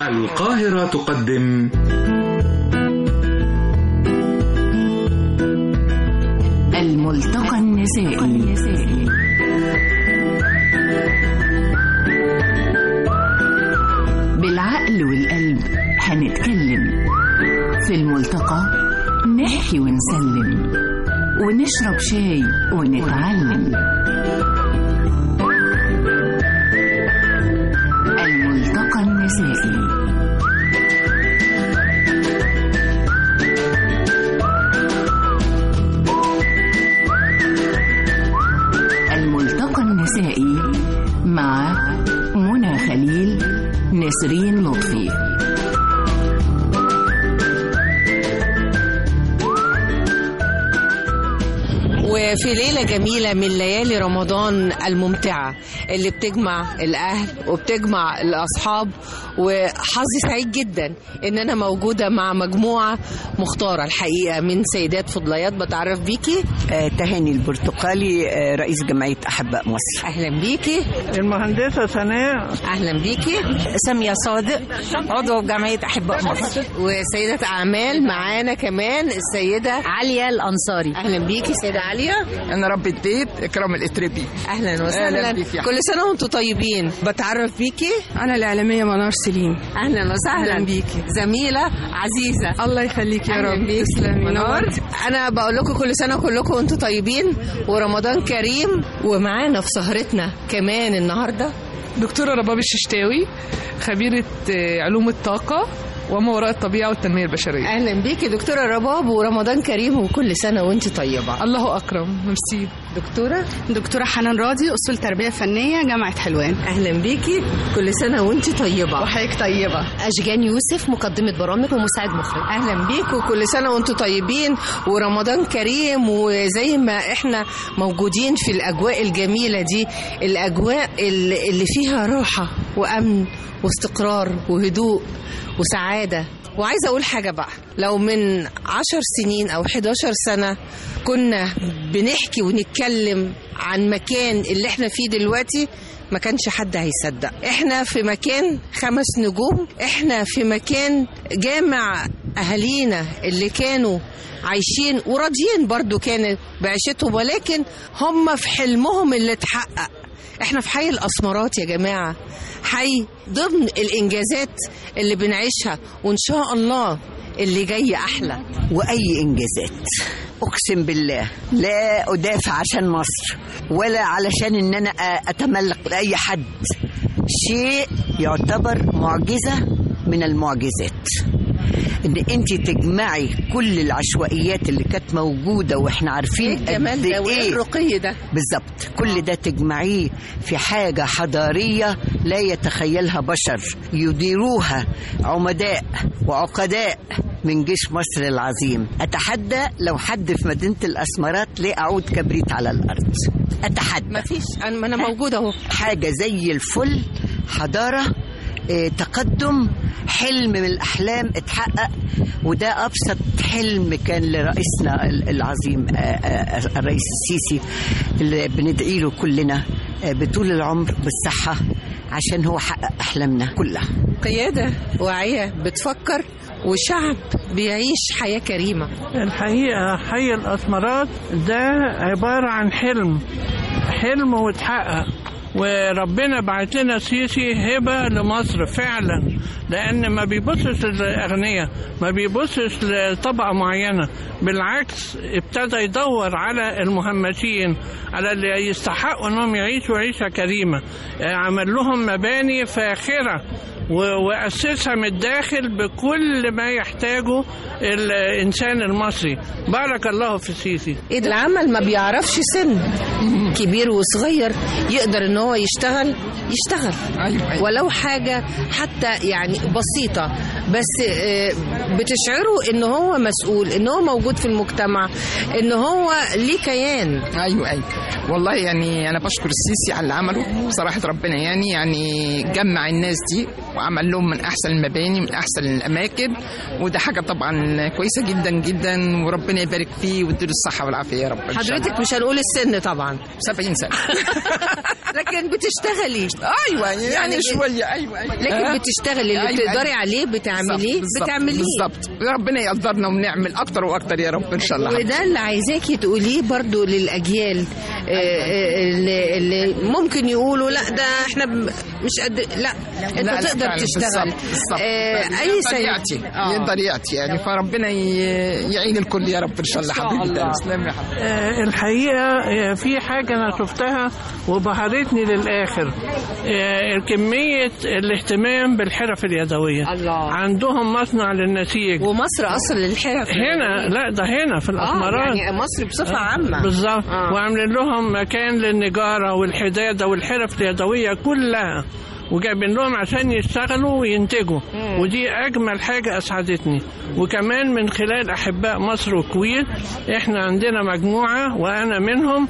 القاهرة تقدم الملتقى النسائي بالعقل والقلب هنتكلم في الملتقى نحكي ونسلم ونشرب شاي ونتعلم الملتقى النسائي الملتقى النسائي مع منى خليل نسرين لطفي وفي ليلة جميلة من ليالي رمضان الممتعة اللي بتجمع الأهل وبتجمع الأصحاب وحظي سعيد جدا إن أنا موجودة مع مجموعة مختارة الحقيقة من سيدات فضليات بتعرف بيكي آه، تهاني البرتقالي آه، رئيس جمعية أحباء مصر أهلا بيكي المهندسة سناء أهلا بيكي سامية صادق عضو جمعية أحباء مصر وسيدة أعمال معانا كمان السيدة عليا الأنصاري أهلا بيكي سيدة عالية أنا ربة بيت إكرام الإتربي أهلا وسهلا أهلا بيك يا كل سنة وأنتم طيبين بتعرف بيكي أنا الإعلامية منار سليم اهلا وسهلا أهلاً بيكي. زميله عزيزه الله يخليك يا أهلاً رب بيك. تسلمي منار نورتي. انا بقول لكم كل سنه كلكم وانتم طيبين ورمضان كريم ومعانا في سهرتنا كمان النهارده دكتورة رباب الششتاوي خبيرة آه، علوم الطاقة وما وراء الطبيعة والتنمية البشرية اهلا بيكي دكتوره رباب ورمضان كريم وكل سنه وانت طيبه الله أكرم ميرسي دكتوره دكتورة حنان راضي أصول تربية فنية جامعة حلوان اهلا بيكي كل سنه وانت طيبه وحضرتك طيبة أشجان يوسف مقدمة برامج ومساعد مخرج اهلا بيكم كل سنه وانتم طيبين ورمضان كريم وزي ما احنا موجودين في الاجواء الجميله دي الاجواء اللي اللي فيها راحه وامن واستقرار وهدوء وسعاده وعايزه اقول حاجه بقى لو من عشر سنين او 11 سنه كنا بنحكي ونتكلم عن مكان اللي احنا فيه دلوقتي ما كانش حد هيصدق احنا في مكان خمس نجوم احنا في مكان جامع اهالينا اللي كانوا عايشين وراضيين برضو كانوا بعيشتهم ولكن هم في حلمهم اللي اتحقق احنا في حي الاسمرات يا جماعه حي ضمن الانجازات اللي بنعيشها وان شاء الله اللي جاي احلى وأي إنجازات أقسم بالله لا أدافع عشان مصر ولا علشان إن أنا أ- أتملق لأي حد شيء يعتبر معجزة من المعجزات ان انت تجمعي كل العشوائيات اللي كانت موجوده واحنا ايه عارفين الجمال قد ده وايه ايه الرقي ده بالظبط كل ده تجمعيه في حاجة حضارية لا يتخيلها بشر يديروها عمداء وعقداء من جيش مصر العظيم أتحدى لو حد في مدينة الأسمرات ليه أعود كبريت على الأرض أتحدى مفيش انا ما انا موجوده اهو حاجة زي الفل حضارة آه، تقدم حلم من الأحلام اتحقق وده أبسط حلم كان لرئيسنا ال- العظيم آه، آه، الرئيس السيسي اللي بندعي له كلنا آه، بطول العمر بالصحة عشان هو حقق أحلامنا كلها قياده واعيه بتفكر وشعب بيعيش حياه كريمه الحقيقة حي الأسمرات ده عبارة عن حلم حلم واتحقق وربنا بعت لنا سيسي هبة لمصر فعلا لأن ما بيبصش للأغنياء ما بيبصش لطبقة معينة بالعكس ابتدى يدور على المهمشين على اللي يستحقوا انهم يعيشوا عيشة كريمة آه، عمل لهم مباني فاخرة و- وأسسها من الداخل بكل ما يحتاجه الإنسان المصري بارك الله في السيسي ايه ده العمل ما بيعرفش سن كبير وصغير يقدر ان هو يشتغل يشتغل ولو حاجه حتى يعني بسيطه بس آه، بتشعروا ان هو مسؤول ان هو موجود في المجتمع ان هو ليه كيان ايوه ايوه والله يعني انا بشكر السيسي على اللي عمله بصراحه ربنا يعني يعني جمع الناس دي وعمل لهم من احسن المباني من احسن الاماكن وده حاجه طبعا كويسه جدا جدا وربنا يبارك فيه ويديله الصحه والعافيه يا رب إن شاء الله. حضرتك مش هنقول السن طبعا 70 سنه لكن بتشتغلي ايوه يعني, يعني شويه ايوه ايوه لكن آه. بتشتغلي اللي أيوة، بتقدري أيوة. عليه بتعمليه بالظبط، بتعمليه بالظبط ربنا يقدرنا ونعمل اكتر واكتر يا رب ان شاء الله وده اللي عايزاكي تقوليه برضو للاجيال آه، آه، اللي, اللي ممكن يقولوا لا ده احنا ب- مش قد لا انت لا، لا، تقدر فعلا، تشتغل بالظبط، بالظبط. آه، فعلا. اي يقدر سيد يعطي آه. يقدر يعطي يعني فربنا ي- يعين الكل يا رب ان شاء الله حبيبي الله. تسلم يا حبيبي آه، الحقيقة آه، في حاجة أنا شفتها وبهرتني للآخر آه، كمية الاهتمام بالحرف اليدوية الله. عندهم مصنع للنسيج ومصر اصل للحرف هنا لا ده هنا في اه الأسمرات يعني مصر بصفه عامه بالظبط آه. وعاملين لهم مكان للنجارة والحدادة والحرف اليدوية كلها وجايبين لهم عشان يشتغلوا وينتجوا ودي أجمل حاجة أسعدتني وكمان من خلال أحباء مصر والكويت إحنا عندنا مجموعة وأنا منهم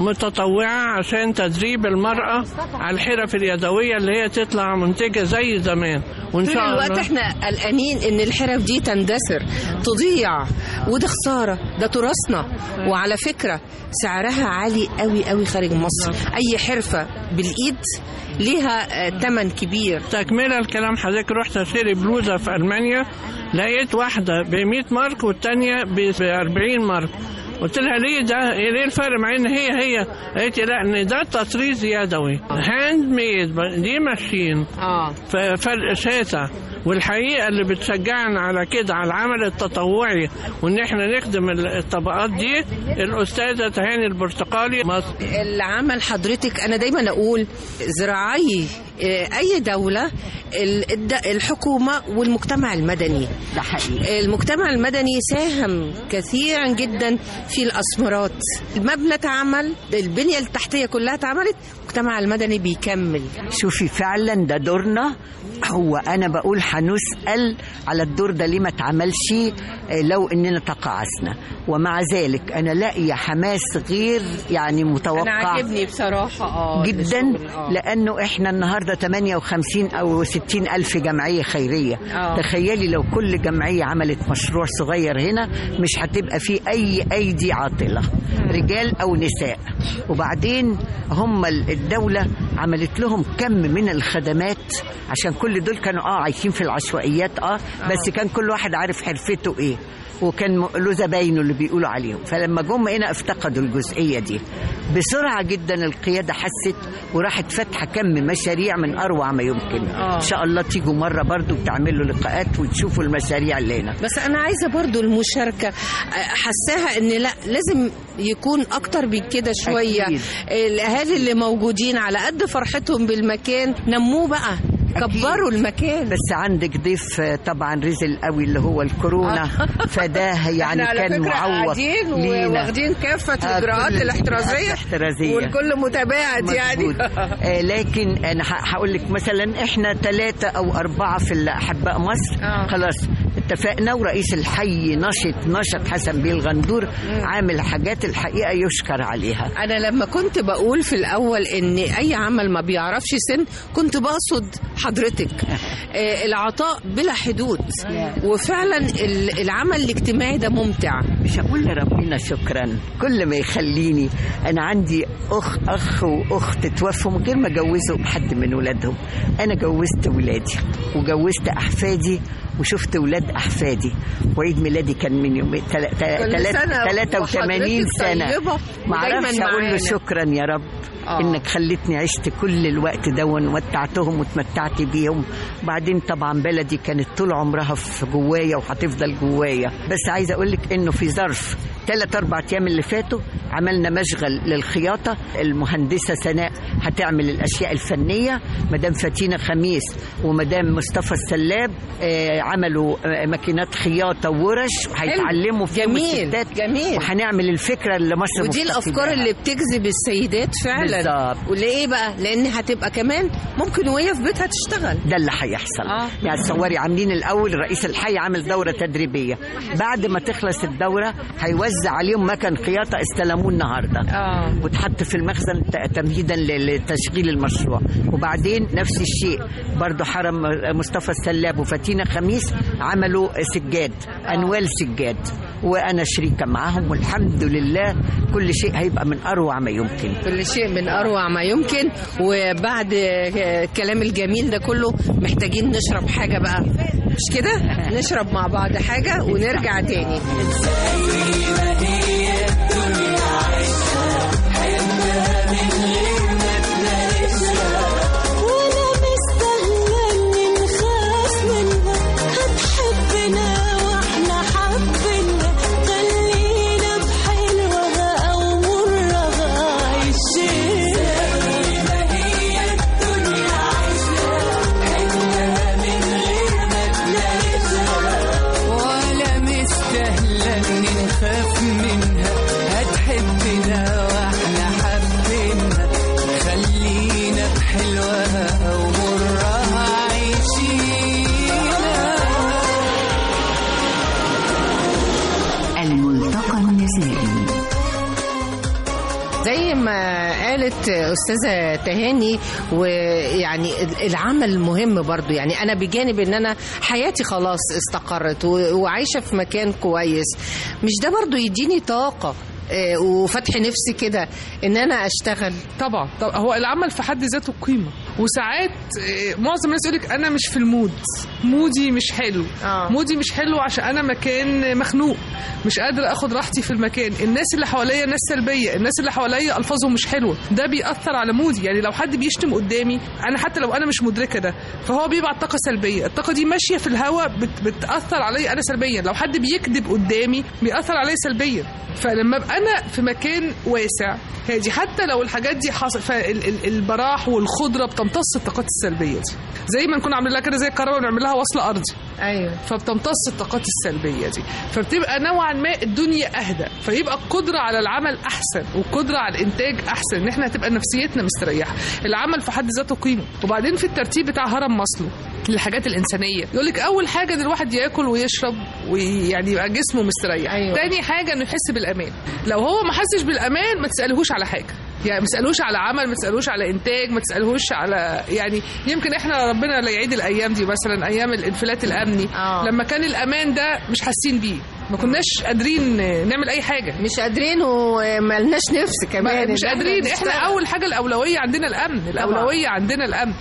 متطوعة عشان تدريب المرأة على الحرف اليدوية اللي هي تطلع منتجة زي زمان وإن طول شاء الوقت الله احنا قلقانين ان الحرف دي تندثر تضيع وده خساره ده تراثنا وعلى فكره سعرها عالي قوي قوي خارج مصر اي حرفه بالايد ليها ثمن كبير تكملة الكلام حضرتك رحت اشتري بلوزة في ألمانيا لقيت واحدة ب 100 مارك والتانية ب 40 مارك قلت لها ليه ده ليه الفرق مع ان هي هي قالت لي لا ان ده تطريز يدوي هاند ميد دي ماشين اه ففرق شاسع والحقيقه اللي بتشجعنا على كده على العمل التطوعي وان احنا نخدم الطبقات دي الاستاذه تهاني البرتقالي مصر اللي عمل حضرتك انا دايما اقول زراعي آه، اي دوله ال- الد- الحكومه والمجتمع المدني ده حقيقي المجتمع المدني ساهم كثيرا جدا في الاسمرات المبنى اتعمل البنيه التحتيه كلها اتعملت المجتمع المدني بيكمل شوفي فعلا ده دورنا هو انا بقول هنسال على الدور ده ليه ما اتعملش آه، لو اننا تقاعسنا ومع ذلك انا لاقيه حماس غير يعني انا متوقع عاجبني بصراحه اه جدا الشغل، آه. لانه احنا النهارده 58 او 60 الف جمعيه خيريه آه. تخيلي لو كل جمعيه عملت مشروع صغير هنا مش هتبقى فيه اي ايدي عاطله رجال او نساء وبعدين هم ال- الدوله عملت لهم كم من الخدمات عشان كل دول كانوا اه عايشين في العشوائيات اه بس كان كل واحد عارف حرفته ايه وكان م- له زباينه اللي بيقولوا عليهم فلما جم هنا افتقدوا الجزئيه دي بسرعه جدا القياده حست وراحت فاتحه كم مشاريع من اروع ما يمكن آه. ان شاء الله تيجوا مره برضو بتعملوا لقاءات وتشوفوا المشاريع اللي هنا بس انا عايزه برضو المشاركه آه، حساها ان لا لازم يكون اكتر من كده شويه أكيد. الاهالي اللي موجودين على قد فرحتهم بالمكان نموه بقى كبروا المكان بس عندك ضيف آه، طبعا رزل قوي اللي هو الكورونا فده يعني احنا على كان فكرة معوق قاعدين لينا. وواخدين كافة آه، الإجراءات كل الاحترازية الاحترازية. والكل متابعة يعني مظبوط. آه لكن انا هقول لك مثلا احنا ثلاثة او اربعة في الاحباء مصر آه. خلاص اتفقنا ورئيس الحي نشط نشط حسن بيه الغندور عامل حاجات الحقيقة يشكر عليها أنا لما كنت بقول في الأول إن أي عمل ما بيعرفش سن كنت بقصد حضرتك آه، العطاء بلا حدود وفعلا ال- العمل الاجتماعي ده ممتع مش هقول لربنا شكرا كل ما يخليني انا عندي اخ اخ واخت توفوا من غير ما جوزوا حد من ولادهم انا جوزت ولادي وجوزت احفادي وشفت ولاد احفادي وعيد ميلادي كان من يومين تل- تل- كل تلات- سنة 83 وحضرتك سنه طيبة ما اعرفش ودايماً اقول له معانا. شكرا يا رب آه. انك خلتني عشت كل الوقت ده ومتعتهم واتمتعت بيهم وبعدين طبعا بلدي كانت طول عمرها في جوايا وهتفضل جوايا بس عايزه اقول لك انه في ظرف ثلاث اربع ايام اللي فاتوا عملنا مشغل للخياطه المهندسه سناء هتعمل الاشياء الفنيه مدام فاتينه خميس ومدام مصطفى السلاب آه، عملوا آه، آه، ماكينات خياطه وورش هيتعلموا في جميل، الستات جميل. وهنعمل الفكره اللي مصر ودي مفتقدة الافكار لها. اللي بتجذب السيدات فعلا بالظبط. وليه بقى لان هتبقى كمان ممكن وهي في بيتها تشتغل ده اللي هيحصل آه. يعني تصوري عاملين الاول رئيس الحي عامل دوره تدريبيه بعد ما تخلص الدوره هيوزع عليهم مكن خياطه استلموه النهارده اه وتحط في المخزن ت- تمهيدا ل- لتشغيل المشروع وبعدين نفس الشيء برضو حرم مصطفى السلاب وفاتينا خميس عملوا سجاد انوال سجاد وانا شريكه معاهم والحمد لله كل شيء هيبقى من اروع ما يمكن كل شيء من اروع ما يمكن وبعد آه، الكلام الجميل ده كله محتاجين نشرب حاجه بقى مش كده نشرب مع بعض حاجه ونرجع تاني ولا مستاهلة إن نخاف منها هتحبنا واحنا حبنا خلينا بحلوها أو مرها عايشين زي ما هي الدنيا عايشة من غير ما تلاقيها ولا مستاهلة إن نخاف منها هتحبنا واحنا حبنا خلينا بحلوها أو مرها عايشين الملتقى النسائي زي ما قالت استاذه تهاني ويعني العمل مهم برضو يعني انا بجانب ان انا حياتي خلاص استقرت و- وعايشه في مكان كويس مش ده برضو يديني طاقه آه، وفتح نفسي كده ان انا اشتغل طبعا طب هو العمل في حد ذاته قيمه وساعات آه، معظم الناس يقول لك انا مش في المود مودي مش حلو آه. مودي مش حلو عشان انا مكان مخنوق مش قادر اخد راحتي في المكان الناس اللي حواليا ناس سلبيه الناس اللي حواليا الفاظهم مش حلوه ده بيأثر على مودي يعني لو حد بيشتم قدامي انا حتى لو انا مش مدركه ده فهو بيبعت طاقه سلبيه الطاقه دي ماشيه في الهواء بت بتاثر عليا انا سلبيا لو حد بيكذب قدامي بيأثر عليا سلبيا فلما ابقى انا في مكان واسع هي دي حتى لو الحاجات دي حصل فالبراح والخضره بتمتص الطاقات السلبيه دي زي ما نكون عاملين لها كده زي الكهرباء بنعمل لها وصل ارضي ايوه فبتمتص الطاقات السلبيه دي فبتبقى نوعا ما الدنيا اهدى فيبقى القدره على العمل احسن والقدره على الانتاج احسن ان احنا هتبقى نفسيتنا مستريحه العمل في حد ذاته قيمه وبعدين في الترتيب بتاع هرم ماسلو للحاجات الانسانيه يقول لك اول حاجه ان الواحد ياكل ويشرب ويعني يبقى جسمه مستريح أيوة. تاني حاجه انه يحس بالامان لو هو ما حسش بالامان ما تسالهوش على حاجه يعني ما تسالوش على عمل ما تسالوش على انتاج ما تسالهوش على يعني يمكن احنا ربنا لا يعيد الايام دي مثلا ايام الانفلات الامني آه. لما كان الامان ده مش حاسين بيه ما كناش قادرين نعمل اي حاجه مش قادرين وملناش نفس كمان مش إن إحنا قادرين احنا نشتغل. اول حاجه الاولويه عندنا الامن الاولويه عندنا الامن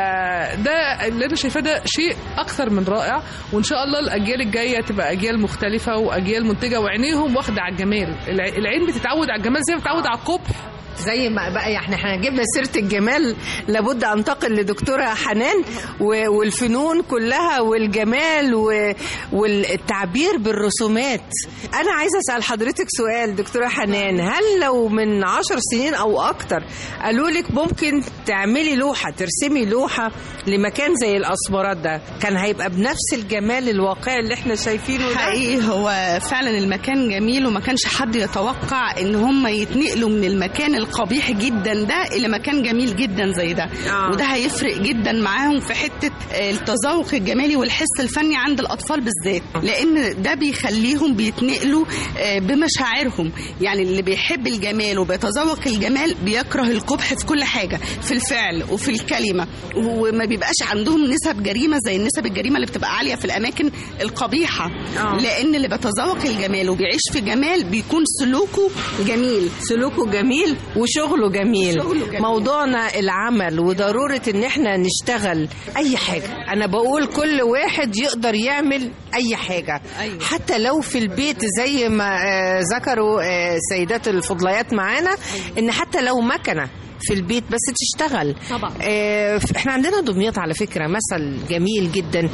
فده اللي انا شايفاه ده شيء اكثر من رائع وان شاء الله الاجيال الجايه تبقى اجيال مختلفه واجيال منتجه وعينيهم واخده على الجمال الع- العين بتتعود على الجمال زي ما بتتعود على القبح زي ما بقى احنا احنا جبنا سيره الجمال لابد انتقل لدكتوره حنان و- والفنون كلها والجمال و- والتعبير بالرسومات انا عايزه اسال حضرتك سؤال دكتوره حنان هل لو من عشر سنين او اكتر قالوا لك ممكن تعملي لوحه ترسمي لوحه لمكان زي الاسمرات ده كان هيبقى بنفس الجمال الواقعي اللي احنا شايفينه ده حقيقي هو فعلا المكان جميل وما كانش حد يتوقع ان هم يتنقلوا من المكان القبيح جدا ده الى مكان جميل جدا زي ده آه. وده هيفرق جدا معاهم في حته آه، التذوق الجمالي والحس الفني عند الاطفال بالذات لان ده بيخليهم بيتنقلوا آه، بمشاعرهم يعني اللي بيحب الجمال وبيتذوق الجمال بيكره القبح في كل حاجه في الفعل وفي الكلمه وما بيبقاش عندهم نسب جريمه زي النسب الجريمه اللي بتبقى عاليه في الاماكن القبيحه آه. لان اللي بيتذوق الجمال وبيعيش في جمال بيكون سلوكه جميل سلوكه جميل وشغله جميل. شغله جميل. موضوعنا العمل وضرورة ان احنا نشتغل اي حاجة انا بقول كل واحد يقدر يعمل اي حاجة أيوة. حتى لو في البيت زي ما آه، ذكروا آه، سيدات الفضليات معانا ان حتى لو مكنة في البيت بس تشتغل طبعا. آه احنا عندنا دمياط على فكره مثل جميل جدا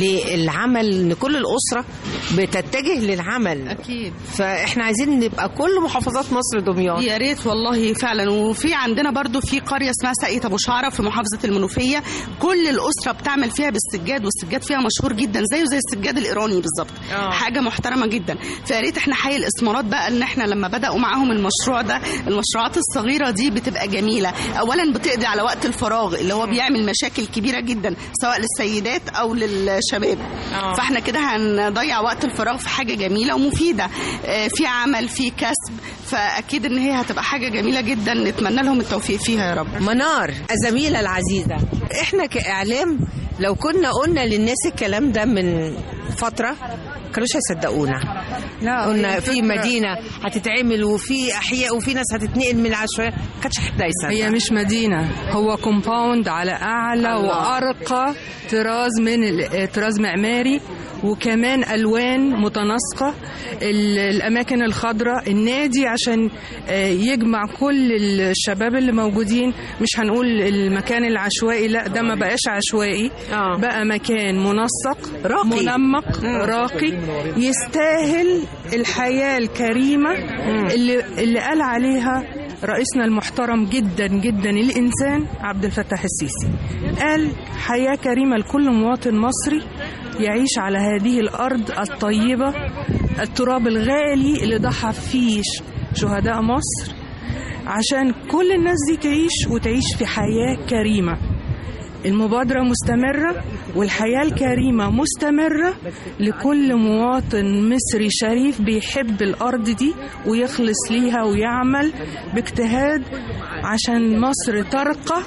للعمل ان كل الاسره بتتجه للعمل اكيد فاحنا عايزين نبقى كل محافظات مصر دمياط يا ريت والله فعلا وفي عندنا برضو في قريه اسمها ساقية ابو شعره في محافظه المنوفيه كل الاسره بتعمل فيها بالسجاد والسجاد فيها مشهور جدا زيه زي السجاد الايراني بالظبط آه. حاجه محترمه جدا فيا ريت احنا حي الاسمارات بقى ان احنا لما بداوا معاهم المشروع ده المشروعات الصغيره دي بتبقى جميله اولا بتقضي على وقت الفراغ اللي هو بيعمل مشاكل كبيره جدا سواء للسيدات او للشباب آه. فاحنا كده هنضيع وقت الفراغ في حاجه جميله ومفيده آه، في عمل في كسب فاكيد ان هي هتبقى حاجه جميله جدا نتمنى لهم التوفيق فيها يا رب منار الزميلة العزيزة احنا كإعلام لو كنا قلنا للناس الكلام ده من فترة كانوش هيصدقونا لا قلنا في مدينة هتتعمل وفي أحياء وفي ناس هتتنقل من العشوائية ما كانش حد هيصدق هي مش مدينة هو كومباوند على أعلى الله. وأرقى طراز من ال- طراز معماري وكمان ألوان متناسقة ال- الأماكن الخضراء النادي عشان آه، يجمع كل الشباب اللي موجودين مش هنقول المكان العشوائي لا ده ما بقاش عشوائي آه. بقى مكان منسق راقي. منمق مم. راقي يستاهل الحياة الكريمة اللي, اللي قال عليها رئيسنا المحترم جدا جدا الإنسان عبد الفتاح السيسي قال حياة كريمة لكل مواطن مصري يعيش على هذه الأرض الطيبة التراب الغالي اللي ضحى فيه شهداء مصر عشان كل الناس دي تعيش وتعيش في حياة كريمة المبادرة مستمرة والحياة الكريمة مستمرة لكل مواطن مصري شريف بيحب الأرض دي ويخلص ليها ويعمل باجتهاد عشان مصر ترقى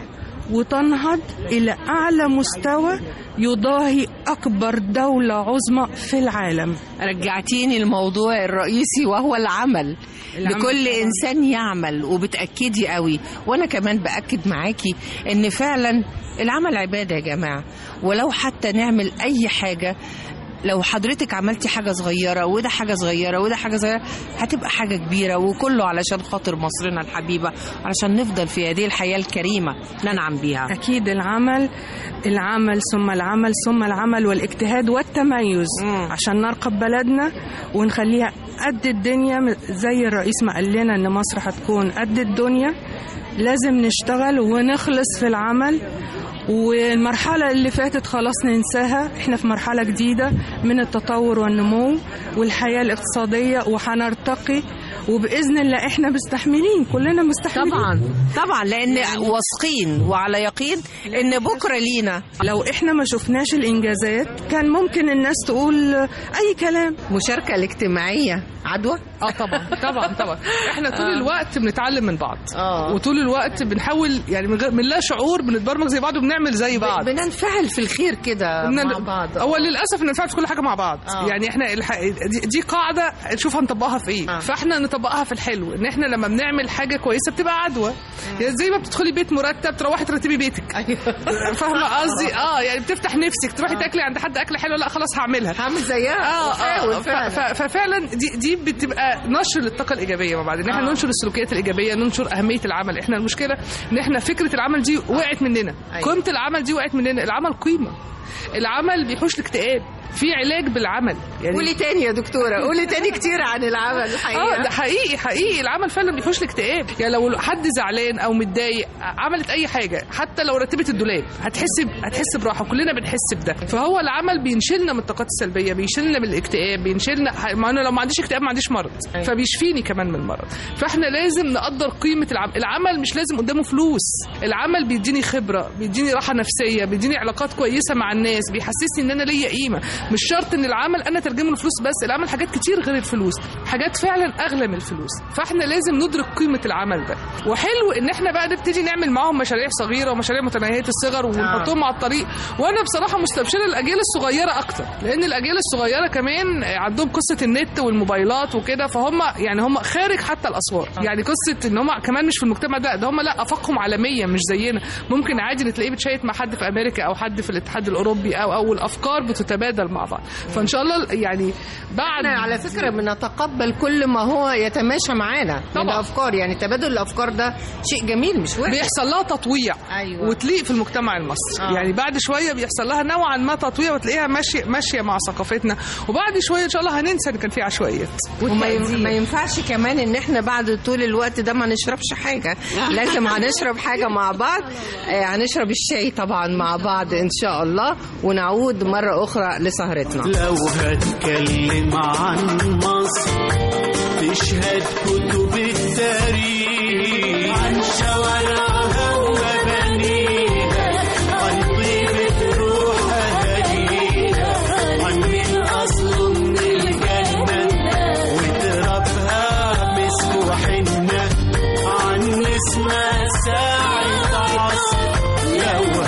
وتنهض إلى أعلى مستوى يضاهي أكبر دولة عظمى في العالم رجعتيني الموضوع الرئيسي وهو العمل العمل لكل طبعاً. انسان يعمل وبتاكدي قوي وانا كمان باكد معاكي ان فعلا العمل عباده يا جماعه ولو حتى نعمل اي حاجه لو حضرتك عملتي حاجة صغيرة وده حاجة صغيرة وده حاجة صغيرة هتبقى حاجة كبيرة وكله علشان خاطر مصرنا الحبيبة علشان نفضل في هذه الحياة الكريمة ننعم بيها أكيد العمل العمل ثم العمل ثم العمل والاجتهاد والتميز مم. عشان نرقب بلدنا ونخليها قد الدنيا زي الرئيس ما قال لنا إن مصر هتكون قد الدنيا لازم نشتغل ونخلص في العمل والمرحلة اللي فاتت خلاص ننساها احنا في مرحلة جديدة من التطور والنمو والحياة الاقتصادية وهنرتقي وبإذن الله احنا مستحملين كلنا مستحملين طبعا طبعا لان واثقين وعلى يقين ان بكرة لينا لو احنا ما شفناش الانجازات كان ممكن الناس تقول اي كلام مشاركة الاجتماعية عدوى اه طبعا طبعا طبعا احنا طول آه. الوقت بنتعلم من بعض آه. وطول الوقت بنحاول يعني من, غير من لا شعور بنتبرمج زي بعض وبنعمل زي بعض بننفعل في الخير كده وبنن- مع بعض هو للاسف بننفعل في كل حاجه مع بعض آه. يعني احنا الح... دي, دي قاعده نشوف هنطبقها في ايه آه. فاحنا نطبقها في الحلو ان احنا لما بنعمل حاجه كويسه بتبقى عدوى يعني زي ما بتدخلي بيت مرتب تروحي ترتبي بيتك فاهمه قصدي اه يعني بتفتح نفسك تروحي تاكلي عند حد اكله حلوه لا خلاص هعملها هعمل زيها اه وحاول اه ف- فعلا. ف- ففعلا دي دي بتبقى نشر للطاقه الايجابيه مع بعض ان احنا آه. ننشر السلوكيات الايجابيه ننشر اهميه العمل احنا المشكله ان احنا فكره العمل دي وقعت مننا أيوة. قيمه العمل دي وقعت مننا العمل قيمه العمل بيحوش الاكتئاب في علاج بالعمل يعني قولي تاني يا دكتورة قولي تاني كتير عن العمل الحقيقة اه ده حقيقي حقيقي العمل فعلا بيحوش الاكتئاب يعني لو حد زعلان او متضايق عملت اي حاجه حتى لو رتبت الدولاب هتحس ب- هتحس براحه كلنا بنحس بده فهو العمل بينشلنا من الطاقات السلبيه بيشيلنا من الاكتئاب بينشلنا ح- ما انا لو ما عنديش اكتئاب ما عنديش مرض أيوة. فبيشفيني كمان من المرض فاحنا لازم نقدر قيمه العمل العمل مش لازم قدامه فلوس العمل بيديني خبره بيديني راحه نفسيه بيديني علاقات كويسه مع الناس بيحسسني ان انا ليا قيمه مش شرط ان العمل انا اترجمه لفلوس بس العمل حاجات كتير غير الفلوس حاجات فعلا اغلى من الفلوس فاحنا لازم ندرك قيمه العمل ده وحلو ان احنا بقى نبتدي نعمل معاهم مشاريع صغيره ومشاريع متناهيه الصغر ونحطهم على الطريق وانا بصراحه مستبشره الاجيال الصغيره اكتر لان الاجيال الصغيره كمان عندهم قصه النت والموبايلات وكده فهم يعني هم خارج حتى الاسوار يعني قصه ان هم كمان مش في المجتمع ده ده هم لا افاقهم عالميه مش زينا ممكن عادي تلاقيه بتشيت مع حد في امريكا او حد في الاتحاد الاوروبي الاوروبي او او الافكار بتتبادل مع بعض فان شاء الله يعني بعد احنا على فكره بنتقبل كل ما هو يتماشى معانا من الافكار يعني تبادل الافكار ده شيء جميل مش وحش بيحصل لها تطويع أيوة. وتليق في المجتمع المصري آه. آه. يعني بعد شويه بيحصل لها نوعا ما تطويع وتلاقيها ماشيه ماشيه مع ثقافتنا وبعد شويه ان شاء الله هننسى ان كان في عشوائيات وما يم- ما ينفعش كمان ان احنا بعد طول الوقت ده ما نشربش حاجه لازم هنشرب حاجه مع بعض آه، هنشرب الشاي طبعا مع بعض ان شاء الله ونعود مره اخرى لسهرتنا لو هتكلم عن مصر تشهد كتب التاريخ عن شوارعها ومبانيها عن طيبة روح أهاليها عن من أصله من الجنة وترابها مسك وحنة عن نسمة ساعة عصر لو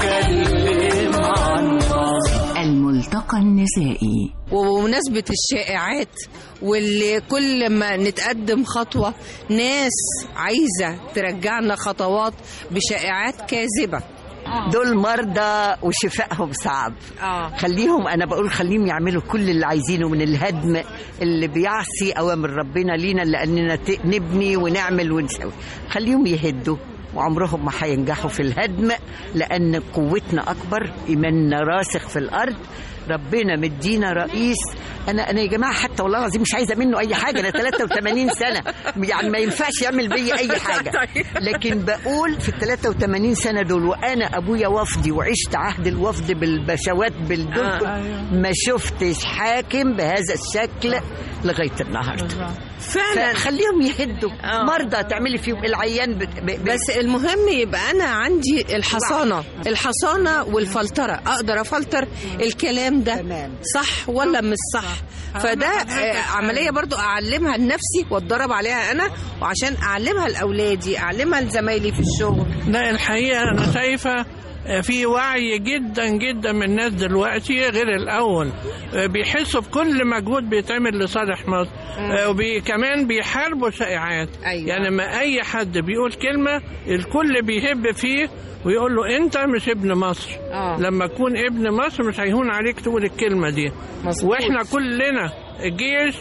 هتكلم عن مصر الملتقى النسائي وبمناسبة الشائعات واللي كل ما نتقدم خطوة ناس عايزة ترجعنا خطوات بشائعات كاذبة دول مرضى وشفائهم صعب آه. خليهم انا بقول خليهم يعملوا كل اللي عايزينه من الهدم اللي بيعصي اوامر ربنا لينا لاننا ت- نبني ونعمل ونسوي خليهم يهدوا وعمرهم ما هينجحوا في الهدم لان قوتنا اكبر ايماننا راسخ في الارض ربنا مدينا رئيس انا انا يا جماعه حتى والله العظيم مش عايزه منه اي حاجه انا 83 سنه يعني ما ينفعش يعمل بيا اي حاجه لكن بقول في ال 83 سنه دول وانا ابويا وفدي وعشت عهد الوفد بالبشوات بالدول آه. ما شفتش حاكم بهذا الشكل لغايه النهارده فعلا خليهم يهدوا مرضى تعملي فيهم العيان بت... ب... ب... بس المهم يبقى انا عندي الحصانه الحصانه والفلتره اقدر افلتر الكلام ده تمام. صح ولا مش صح فده آه، عمليه برضو اعلمها لنفسي واتدرب عليها انا وعشان اعلمها لاولادي اعلمها لزمايلي في الشغل لا الحقيقة أنا شايفة في وعي جدا جدا من الناس دلوقتي غير الأول بيحسوا بكل مجهود بيتعمل لصالح مصر وكمان بيحاربوا شائعات أيوة. يعني ما أي حد بيقول كلمة الكل بيهب فيه ويقول له أنت مش ابن مصر آه. لما تكون ابن مصر مش هيهون عليك تقول الكلمة دي مظبوط. واحنا كلنا الجيش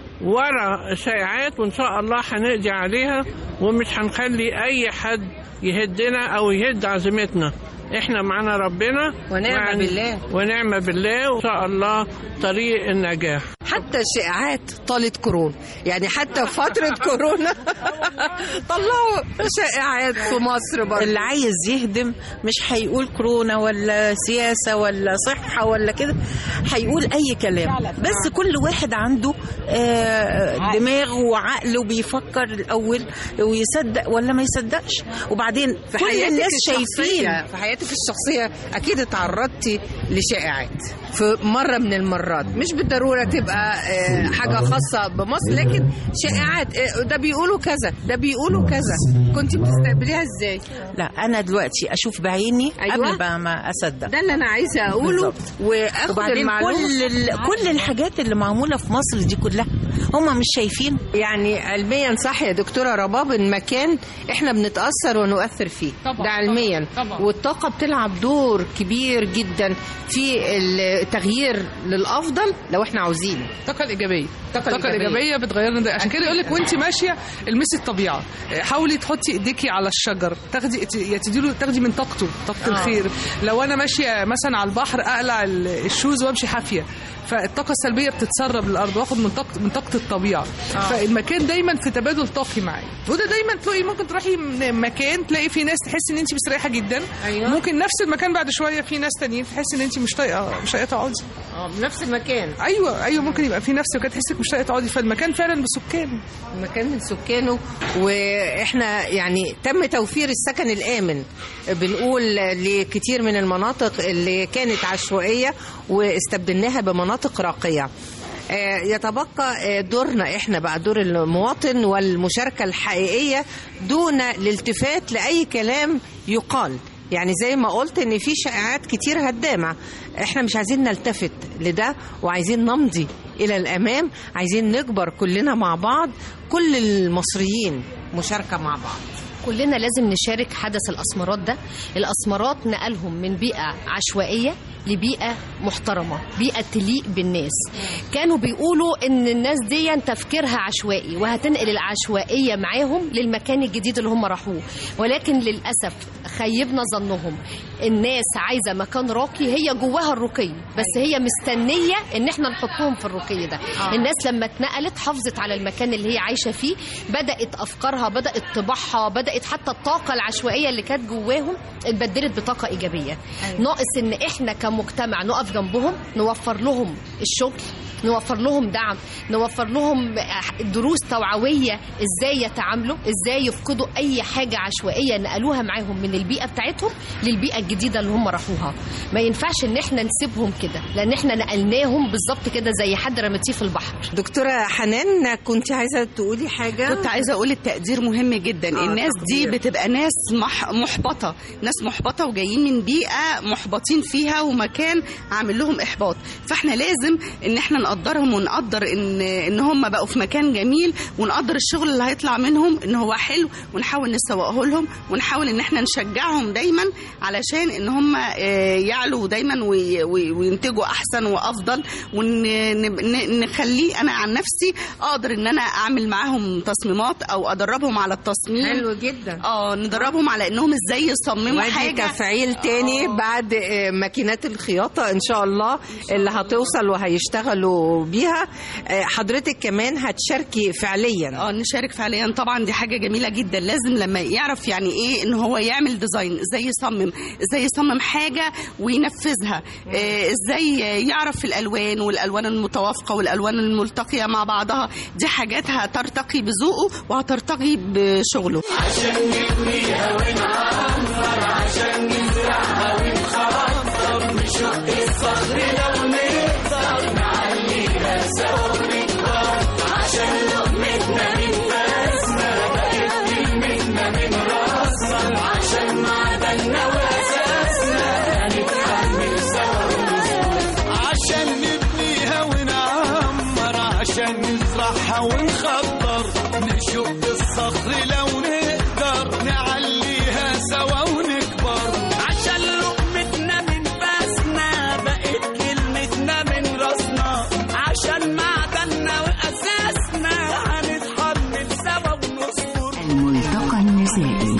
ورا الشائعات وان شاء الله هنقضي عليها ومش هنخلي اي حد يهدنا او يهد عزيمتنا احنا معانا ربنا ونعم وعن- بالله. ونعم بالله وان شاء الله طريق النجاح حتى الشائعات طالت كورونا يعني حتى في فترة كورونا طلعوا شائعات في مصر برضه اللي عايز يهدم مش هيقول كورونا ولا سياسة ولا صحة ولا كده هيقول أي كلام بس كل واحد عنده آه، دماغ وعقل وبيفكر الأول ويصدق ولا ما يصدقش وبعدين في كل حياتك الناس الشخصية شايفين في حياتك الشخصية أكيد اتعرضتي لشائعات في مرة من المرات مش بالضرورة تبقى آه، حاجة خاصة بمصر لكن شائعات آه، ده بيقولوا كذا ده بيقولوا كذا كنت بتستقبليها ازاي؟ لا أنا دلوقتي أشوف بعيني أيوة. قبل ما- ما أصدق ده اللي أنا عايزة أقوله بالظبط. وآخد وبعدين المعلومة كل ال... كل الحاجات اللي معمولة في مصر دي كلها هم مش شايفين يعني علميا صح يا دكتورة رباب المكان احنا بنتأثر ونؤثر فيه طبعاً، ده علميا طبعاً. والطاقة بتلعب دور كبير جدا في التغيير للأفضل لو احنا عاوزين الطاقه الايجابيه الطاقة الطاقه الإيجابية. الايجابيه بتغيرنا ده عشان كده يقول لك وانت ماشيه المسي الطبيعه حاولي تحطي ايديكي على الشجر تاخدي يا تديله تاخدي من طاقته طاقه آه. الخير لو انا ماشيه مثلا على البحر اقلع ال- الشوز وامشي حافيه فالطاقه السلبيه بتتسرب للارض واخد من طاقه من طاقه الطبيعه آه. فالمكان دايما في تبادل طاقي معايا وده دايما تلاقي ممكن تروحي من مكان تلاقي في ناس تحسي ان انت مستريحه جدا أيوة. ممكن نفس المكان بعد شويه في ناس تانيين تحسي ان انت مش طايقه مش طايقه تقعدي اه بنفس المكان ايوه ايوه ممكن يبقى في نفس المكان تحسك مش طايقه تقعدي فالمكان فعلا بسكانه مكان من سكانه واحنا يعني تم توفير السكن الامن بنقول لكتير من المناطق اللي كانت عشوائيه واستبدلناها بمناطق راقيه آه، يتبقى آه، دورنا احنا بقى دور المواطن والمشاركه الحقيقيه دون الالتفات لاي كلام يقال يعني زي ما قلت ان في شائعات كتير هدامه احنا مش عايزين نلتفت لده وعايزين نمضي الى الامام عايزين نكبر كلنا مع بعض كل المصريين مشاركه مع بعض كلنا لازم نشارك حدث الاسمرات ده الاسمرات نقلهم من بيئه عشوائيه لبيئه محترمه بيئه تليق بالناس كانوا بيقولوا ان الناس دي تفكيرها عشوائي وهتنقل العشوائيه معاهم للمكان الجديد اللي هم راحوه ولكن للاسف خيبنا ظنهم الناس عايزه مكان راقي هي جواها الرقي بس هي مستنيه ان احنا نحطهم في الرقي ده آه. الناس لما اتنقلت حافظت على المكان اللي هي عايشه فيه بدات افكارها بدات طباعها بدات حتى الطاقه العشوائيه اللي كانت جواهم اتبدلت بطاقه ايجابيه أيوة. ناقص ان احنا كمجتمع نقف جنبهم نوفر لهم الشغل نوفر لهم دعم نوفر لهم دروس توعويه ازاي يتعاملوا ازاي يفقدوا اي حاجه عشوائيه نقلوها معاهم من البيئه بتاعتهم للبيئه الجديده اللي هم راحوها ما ينفعش ان احنا نسيبهم كده لان احنا نقلناهم بالظبط كده زي حد رمتيه في البحر دكتوره حنان كنت عايزه تقولي حاجه كنت عايزه اقول التقدير مهم جدا آه، الناس دي تقدير. بتبقى ناس مح محبطه ناس محبطه وجايين من بيئه محبطين فيها ومكان عامل لهم احباط فاحنا لازم ان احنا نقدرهم ونقدر ان ان هم بقوا في مكان جميل ونقدر الشغل اللي هيطلع منهم ان هو حلو ونحاول نسوقه لهم ونحاول ان احنا نشجعهم دايما علشان ان هم آه، يعلوا دايما وي- وي- وينتجوا احسن وافضل ونخليه انا عن نفسي اقدر ان انا اعمل معاهم تصميمات او ادربهم على التصميم حلو جدا اه ندربهم على انهم ازاي يصمموا وادي حاجه تفعيل تاني بعد آه، ماكينات الخياطة إن شاء الله اللي هتوصل وهيشتغلوا بيها آه، حضرتك كمان هتشاركي فعليا اه نشارك فعليا طبعا دي حاجه جميله جدا لازم لما يعرف يعني ايه ان هو يعمل ديزاين ازاي يصمم ازاي يصمم حاجه وينفذها آه ازاي يعرف الالوان والالوان المتوافقه والالوان الملتقيه مع بعضها دي حاجات هترتقي بذوقه وهترتقي بشغله عشان نبنيها ونعمر عشان نزرعها ونخضر نشق الصخر لو نقدر نعليها سوا ونكبر عشان لقمتنا من فاسنا بقت كلمتنا من راسنا عشان معدننا واساسنا هنتحمل سوا ونصبر عشان نبنيها ونعمر عشان نزرعها ونخضر نشق الصخر لو نقدر نعليها سوا ونكبر عشان لقمتنا من فاسنا بقت كلمتنا من راسنا عشان معدننا واساسنا هنتحمل سوا ونصبر الملتقى النسائي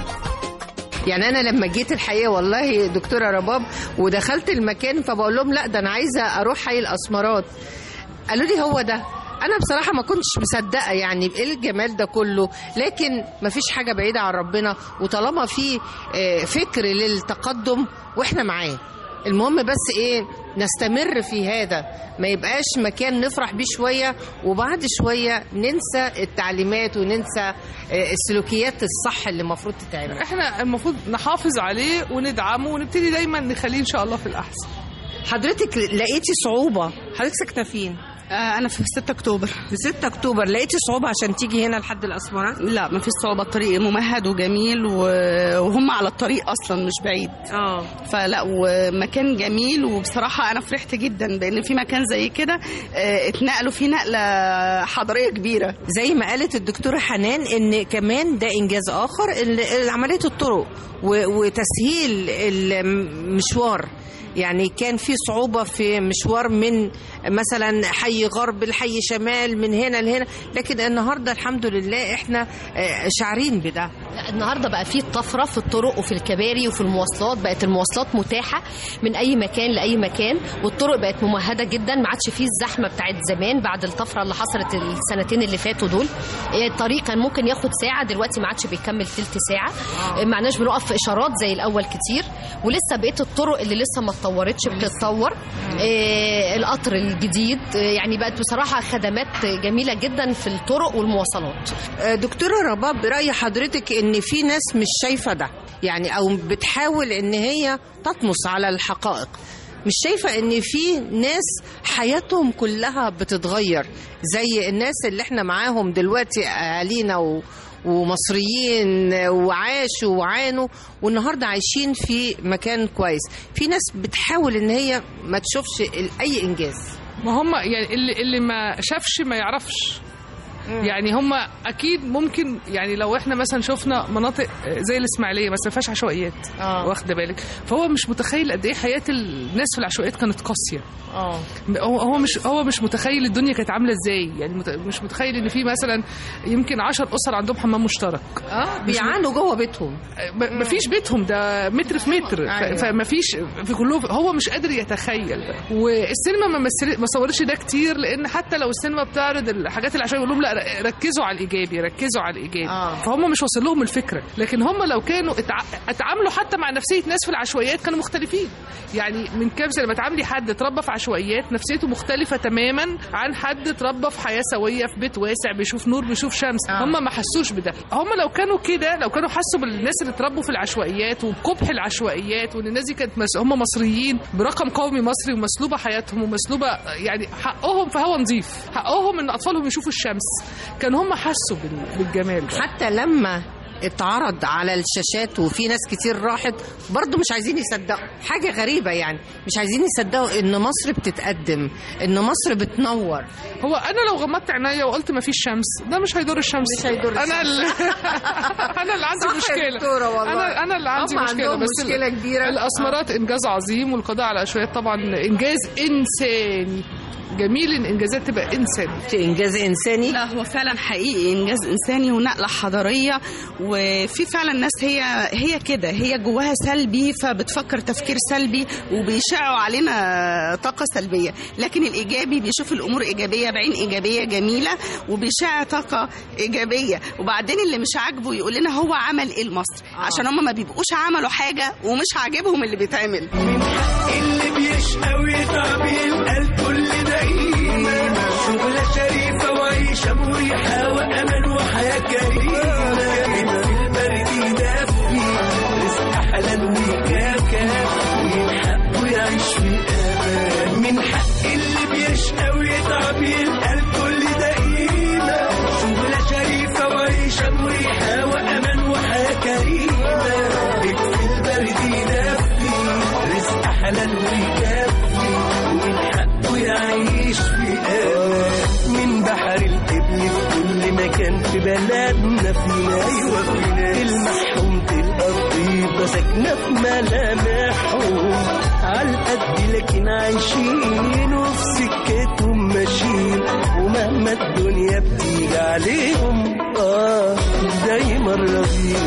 يعني انا لما جيت الحقيقه والله دكتوره رباب ودخلت المكان فبقول لهم لا ده انا عايزه اروح حي الاسمرات قالوا لي هو ده انا بصراحه ما كنتش مصدقه يعني ايه الجمال ده كله لكن ما فيش حاجه بعيده عن ربنا وطالما في آه، فكر للتقدم واحنا معاه المهم بس ايه نستمر في هذا ما يبقاش مكان نفرح بيه شويه وبعد شويه ننسى التعليمات وننسى آه، السلوكيات الصح اللي المفروض تتعمل احنا المفروض نحافظ عليه وندعمه ونبتدي دايما نخليه ان شاء الله في الاحسن حضرتك لقيتي صعوبة حضرتك ساكنة فين؟ آه انا في 6 اكتوبر في 6 اكتوبر لقيتي صعوبة عشان تيجي هنا لحد الاسمرات؟ لا ما فيش صعوبه الطريق ممهد وجميل و- وهم على الطريق اصلا مش بعيد اه فلا ومكان جميل وبصراحه انا فرحت جدا بان في مكان زي كده آه، اتنقلوا فيه نقله حضاريه كبيره زي ما قالت الدكتورة حنان ان كمان ده انجاز اخر ال- عملية الطرق و- وتسهيل المشوار يعني كان في صعوبة في مشوار من مثلا حي غرب لحي شمال من هنا لهنا لكن النهاردة الحمد لله احنا آه، شعرين بده لا، النهارده بقى في طفره في الطرق وفي الكباري وفي المواصلات بقت المواصلات متاحه من اي مكان لاي مكان والطرق بقت ممهده جدا ما عادش فيه الزحمه بتاعت زمان بعد الطفره اللي حصلت السنتين اللي فاتوا دول إيه، الطريق كان ممكن ياخد ساعه دلوقتي ما عادش بيكمل تلت ساعه إيه، ما عدناش بنقف في اشارات زي الاول كتير ولسه بقيه الطرق اللي لسه ما اتطورتش بتتطور إيه، القطر الجديد إيه، يعني بقت بصراحه خدمات جميله جدا في الطرق والمواصلات آه، دكتورة رباب برأي حضرتك ان في ناس مش شايفة ده يعني او بتحاول ان هي تطمس على الحقائق مش شايفة ان في ناس حياتهم كلها بتتغير زي الناس اللي احنا معاهم دلوقتي اهالينا و ومصريين وعاشوا وعانوا والنهارده عايشين في مكان كويس في ناس بتحاول ان هي ما تشوفش ال- اي انجاز ما هم يعني اللي اللي ما شافش ما يعرفش يعني هم اكيد ممكن يعني لو احنا مثلا شفنا مناطق زي الاسماعيليه مثلا ما فيهاش عشوائيات آه. واخده بالك فهو مش متخيل قد ايه حياه الناس في العشوائيات كانت قاسيه اه هو هو مش هو مش متخيل الدنيا كانت عامله ازاي يعني مت- مش متخيل ان في مثلا يمكن 10 اسر عندهم حمام مشترك اه بيعانوا جوه بيتهم م- مفيش بيتهم ده متر في متر أيوة. ف- فمفيش في كله هو مش قادر يتخيل ده والسينما ما مثل- ما صورتش ده كتير لان حتى لو السينما بتعرض الحاجات العشوائيه يقول لهم لا ر- ركزوا على الايجابي ركزوا على الايجابي آه. فهم مش واصل لهم الفكره لكن هم لو كانوا اتع- اتعاملوا حتى مع نفسيه ناس في العشوائيات كانوا مختلفين يعني من كام سنه لما تعاملي حد اتربى في عشوائيات نفسيته مختلفه تماما عن حد اتربى في حياه سويه في بيت واسع بيشوف نور بيشوف شمس آه. هم ما حسوش بده هم لو كانوا كده لو كانوا حسوا بالناس اللي اتربوا في العشوائيات وبقبح العشوائيات وان الناس دي كانت مس... هم مصريين برقم قومي مصري ومسلوبه حياتهم ومسلوبه يعني حقهم في هوا نظيف حقهم ان اطفالهم يشوفوا الشمس كانوا هم حسوا بال... بالجمال ده. حتى لما اتعرض على الشاشات وفي ناس كتير راحت برضو مش عايزين يصدقوا حاجة غريبة يعني مش عايزين يصدقوا ان مصر بتتقدم ان مصر بتنور هو انا لو غمضت عينيا وقلت ما فيش شمس ده مش هيضر الشمس مش هيضر انا الشمس. اللي انا اللي عندي صح يا مشكله دكتورة والله. انا انا اللي عندي هم مشكله عندهم بس ال- مشكلة كبيرة. الاسمرات انجاز عظيم والقضاء على العشوائيات طبعا انجاز انساني جميل ان انجازات تبقى انساني انجاز انساني لا هو فعلا حقيقي انجاز انساني ونقله حضاريه وفي فعلا ناس هي هي كده هي جواها سلبي فبتفكر تفكير سلبي وبيشعوا علينا طاقه سلبيه لكن الايجابي بيشوف الامور ايجابيه بعين ايجابيه جميله وبيشع طاقه ايجابيه وبعدين اللي مش عاجبه يقول لنا هو عمل ايه لمصر عشان هم ما بيبقوش عملوا حاجه ومش عاجبهم اللي بيتعمل اللي بيشقى ويتعب يلقى كل دقيقة شغلة شريفة وعيشة مريحة وأمان وحياة كريمة في البرد يدفي رزق حلال ويكافى وينحق ويعيش في أمان من حق اللي بيشقى ويتعب يلقى كل دقيقة شغلة شريفة وعيشة مريحة وأمان وحياة كريمة في البرد يدفي رزق حلال ويكفي ومن حقه يعيش في امان من بحر القبل في كل مكان في بلدنا فينا ايوه فينا المحروم تلقى الطيبه ساكنه في ملامحهم على القد لكن عايشين وفي سكتهم ماشيين ومهما الدنيا بتيجي عليهم اه دايما راضيين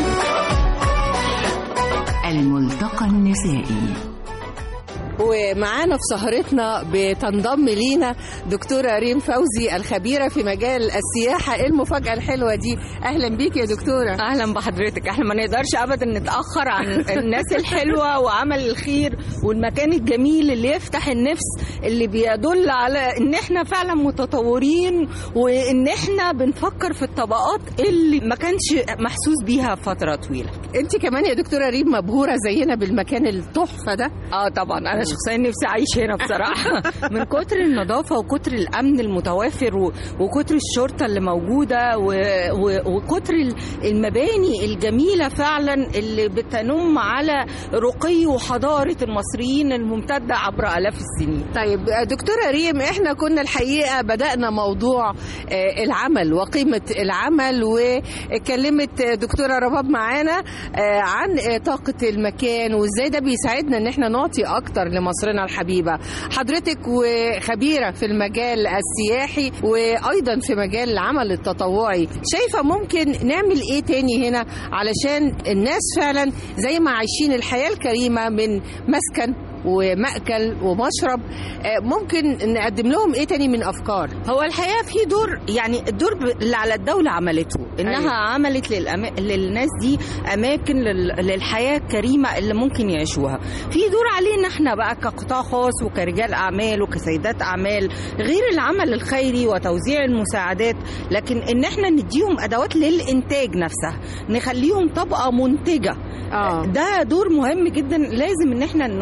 الملتقى النسائي ومعانا في سهرتنا بتنضم لينا دكتورة ريم فوزي الخبيرة في مجال السياحة ايه المفاجأة الحلوة دي اهلا بيك يا دكتورة اهلا بحضرتك احنا ما نقدرش ابدا نتاخر عن الناس الحلوه وعمل الخير والمكان الجميل اللي يفتح النفس اللي بيدل على ان احنا فعلا متطورين وان احنا بنفكر في الطبقات اللي ما كانش محسوس بيها فتره طويله انت كمان يا دكتورة ريم مبهورة زينا بالمكان التحفة ده اه طبعا انا شخصيا نفسي اعيش هنا بصراحه من كتر النظافه وكتر الامن المتوافر و- وكتر الشرطه اللي موجوده و- و- وكتر ال- المباني الجميله فعلا اللي بتنم على رقي وحضاره المصريين الممتده عبر الاف السنين طيب دكتورة ريم احنا كنا الحقيقة بدأنا موضوع آه، العمل وقيمة العمل واتكلمت دكتورة رباب معانا آه، عن آه، طاقة المكان وازاي ده بيساعدنا ان احنا نعطي اكتر لمصرنا الحبيبة حضرتك وخبيرة في المجال السياحي وايضا في مجال العمل التطوعي شايفة ممكن نعمل ايه تاني هنا علشان الناس فعلا زي ما عايشين الحياة الكريمة من مسكن ومأكل ومشرب آه، ممكن نقدم لهم ايه تاني من افكار هو الحقيقه في دور يعني الدور ب- اللي على الدوله عملته انها أيوة. أيوة. عملت للأما... للناس دي اماكن لل... للحياه الكريمه اللي ممكن يعيشوها في دور علينا احنا بقى كقطاع خاص وكرجال اعمال وكسيدات اعمال غير العمل الخيري وتوزيع المساعدات لكن ان احنا نديهم ادوات للانتاج نفسها نخليهم طبقه منتجه آه. ده دور مهم جدا لازم ان احنا ن- نقوم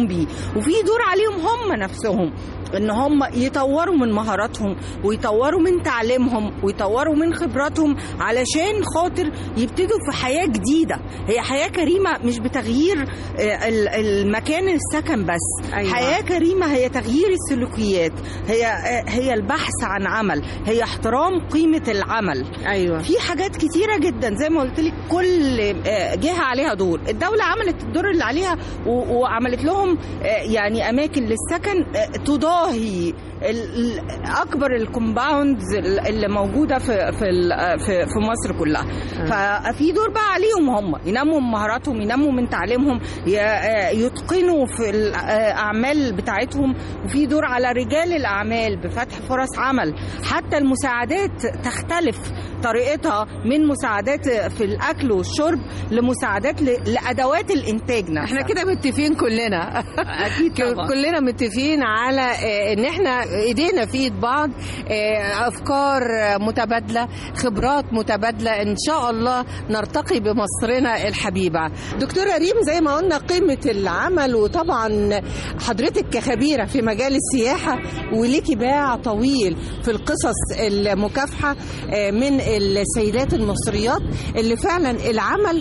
بيقوم بيه وفي دور عليهم هم نفسهم ان هم يطوروا من مهاراتهم ويطوروا من تعليمهم ويطوروا من خبراتهم علشان خاطر يبتدوا في حياة جديدة هي حياة كريمة مش بتغيير آه، ال- المكان السكن بس أيوة. حياة كريمة هي تغيير السلوكيات هي آه، هي البحث عن عمل هي احترام قيمة العمل ايوه في حاجات كتيرة جدا زي ما قلت لك كل آه، جهة عليها دور الدولة عملت الدور اللي عليها و- وعملت لهم آه، يعني أماكن للسكن آه، تضاهي ال- ال- أكبر الكومباوندز اللي موجودة في في ال- في في مصر كلها ففي دور بقى عليهم هم ينموا من مهاراتهم ينموا من تعليمهم ي- آه، يتقنوا في الأعمال بتاعتهم وفي دور على رجال الأعمال بفتح فرص عمل حتى المساعدات تختلف طريقتها من مساعدات في الاكل والشرب لمساعدات ل- لادوات الانتاج نفسها احنا كده متفقين كلنا اكيد طبعا. كلنا متفقين على آه، ان احنا ايدينا في ايد بعض آه، افكار آه، متبادله خبرات متبادله ان شاء الله نرتقي بمصرنا الحبيبه دكتوره ريم زي ما قلنا قيمه العمل وطبعا حضرتك كخبيره في مجال السياحه وليكي باع طويل في القصص المكافحه آه، من السيدات المصريات اللي فعلا العمل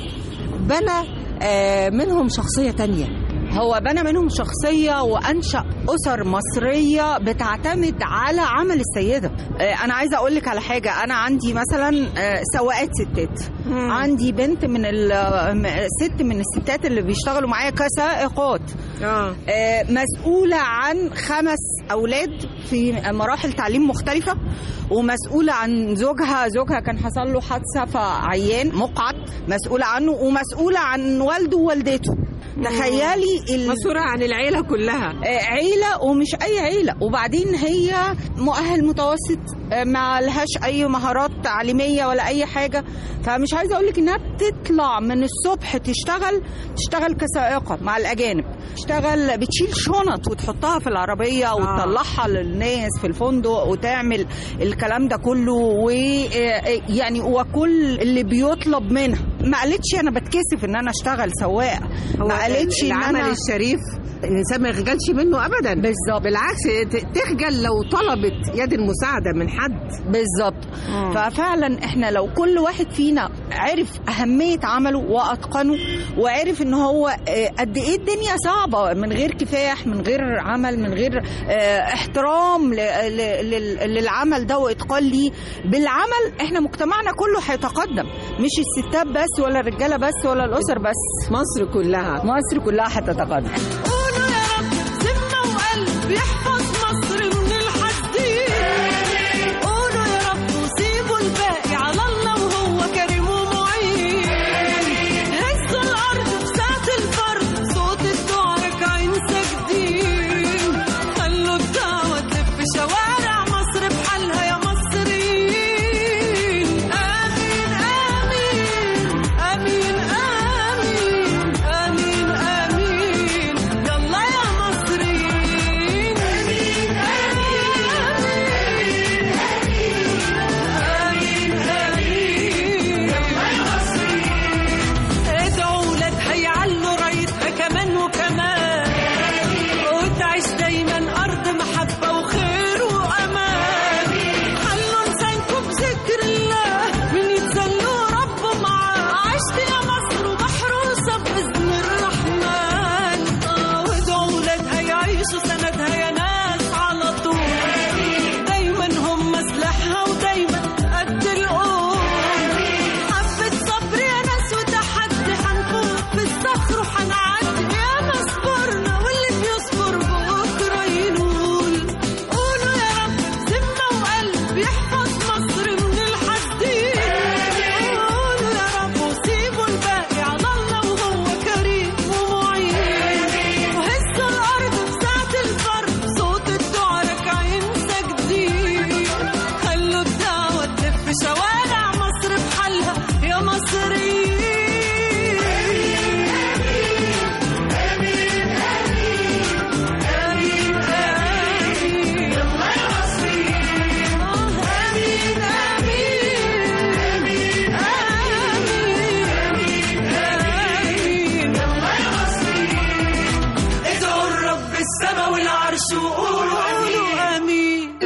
بنى آه، منهم شخصيه تانية هو بنى منهم شخصية وأنشأ أسر مصرية بتعتمد على عمل السيدة آه، أنا عايزة أقول لك على حاجة أنا عندي مثلا آه، سواقات ستات عندي بنت من ال- م- ست من الستات اللي بيشتغلوا معايا كسائقات اه آه، مسؤولة عن خمس أولاد في مراحل تعليم مختلفة ومسؤولة عن زوجها زوجها كان حصل له حادثة فعيان مقعد مسؤولة عنه ومسؤولة عن والده ووالدته تخيلي ال- مسؤولة عن العيلة كلها آه، عيلة ومش أي عيلة وبعدين هي مؤهل متوسط آه، ما لهاش أي مهارات تعليمية ولا أي حاجة فمش عايزة أقول لك إنها بتطلع من الصبح تشتغل تشتغل كسائقة مع الأجانب تشتغل بتشيل شنط وتحطها في العربية وتطلعها للناس في الفندق وتعمل الكلام ده كله ويعني وكل اللي بيطلب منها ما قالتش أنا بتكسف إن أنا أشتغل سواق ما قالتش إن العمل أنا الشريف الانسان ما يخجلش منه ابدا بالظبط بالعكس ت- تخجل لو طلبت يد المساعده من حد بالظبط ففعلا احنا لو كل واحد فينا عرف اهميه عمله واتقنه وعرف ان هو آه، قد ايه الدنيا صعبه من غير كفاح من غير عمل من غير آه، احترام ل- ل- لل- للعمل ده واتقان ليه بالعمل احنا مجتمعنا كله هيتقدم مش الستات بس ولا الرجاله بس ولا الاسر بس مصر كلها مصر كلها هتتقدم قولوا يا رب ذمة وقلب يحفظ مصر من الحاسدين قولوا يا رب وسيبوا الباقي على الله وهو كريم ومعين هزوا الأرض في ساعة الفرد صوت الدعاء راكعين ساجدين خلوا الدعوة تلف شوارع مصر بحالها يا مصريين آمين آمين آمين آمين آمين آمين يلا يا مصريين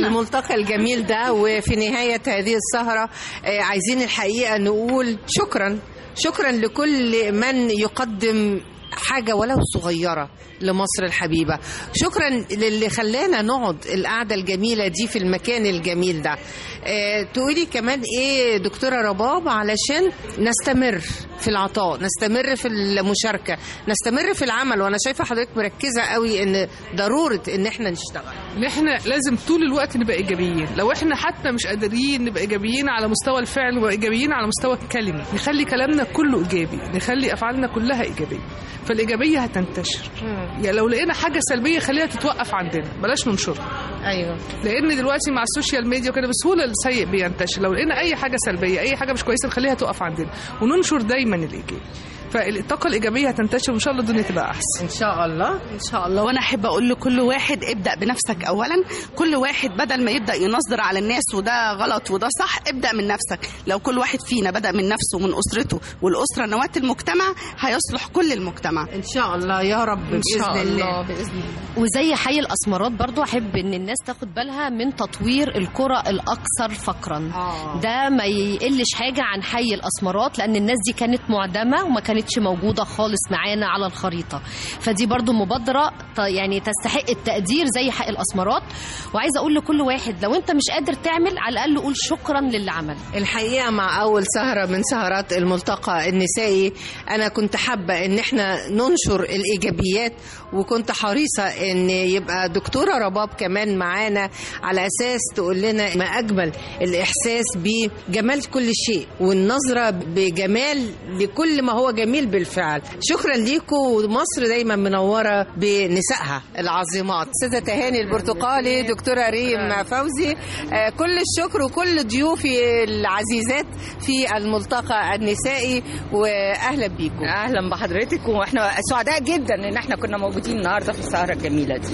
الملتقى الجميل ده وفي نهاية هذه السهرة آه، عايزين الحقيقة نقول شكرا شكرا لكل من يقدم حاجة ولو صغيرة لمصر الحبيبة شكرا للي خلانا نقعد القعدة الجميلة دي في المكان الجميل ده اه تقولي كمان ايه دكتورة رباب علشان نستمر في العطاء نستمر في المشاركة نستمر في العمل وانا شايفة حضرتك مركزة قوي ان ضرورة ان احنا نشتغل ان احنا لازم طول الوقت نبقى ايجابيين لو احنا حتى مش قادرين نبقى ايجابيين على مستوى الفعل وايجابيين على مستوى الكلمه نخلي كلامنا كله ايجابي نخلي افعالنا كلها ايجابيه فالايجابيه هتنتشر يعني لو لقينا حاجه سلبيه خليها تتوقف عندنا بلاش ننشرها ايوه لان دلوقتي مع السوشيال ميديا وكده بسهوله السيء بينتشر لو لقينا اي حاجه سلبيه اي حاجه مش كويسه نخليها تقف عندنا وننشر دايما الايجابي فالطاقه الايجابيه هتنتشر وان شاء الله الدنيا تبقى احسن ان شاء الله ان شاء الله وانا احب اقول لكل واحد ابدا بنفسك اولا كل واحد بدل ما يبدا ينظر على الناس وده غلط وده صح ابدا من نفسك لو كل واحد فينا بدا من نفسه ومن اسرته والاسره نواه المجتمع هيصلح كل المجتمع ان شاء الله يا رب ان شاء بإذن الله. الله باذن الله وزي حي الاسمرات برضو احب ان الناس تاخد بالها من تطوير القرى الاكثر فقرا آه. ده ما يقلش حاجه عن حي الاسمرات لان الناس دي كانت معدمه وما كانتش موجوده خالص معانا على الخريطه فدي برضو مبادره ت- يعني تستحق التقدير زي حي الاسمرات وعايزه اقول لكل واحد لو انت مش قادر تعمل على الاقل قول شكرا للي عمل الحقيقه مع اول سهره من سهرات الملتقى النسائي انا كنت حابه ان احنا ننشر الايجابيات وكنت حريصه ان يبقى دكتوره رباب كمان معانا على اساس تقول لنا ما اجمل الاحساس بجمال كل شيء والنظره بجمال لكل ما هو جميل بالفعل شكرا ليكم ومصر دايما منوره بنسائها العظيمات استاذه تهاني البرتقالي دكتوره ريم فوزي آه، كل الشكر وكل ضيوفي العزيزات في الملتقى النسائي واهلا بيكم اهلا بحضرتك واحنا سعداء جدا ان احنا كنا موجودين النهارده في السهره الجميله دي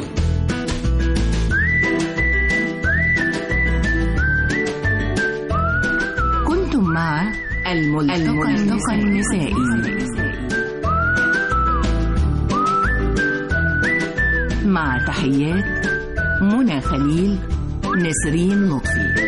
كنتم مع الملتقى النسائي مع تحيات منى خليل نسرين لطفي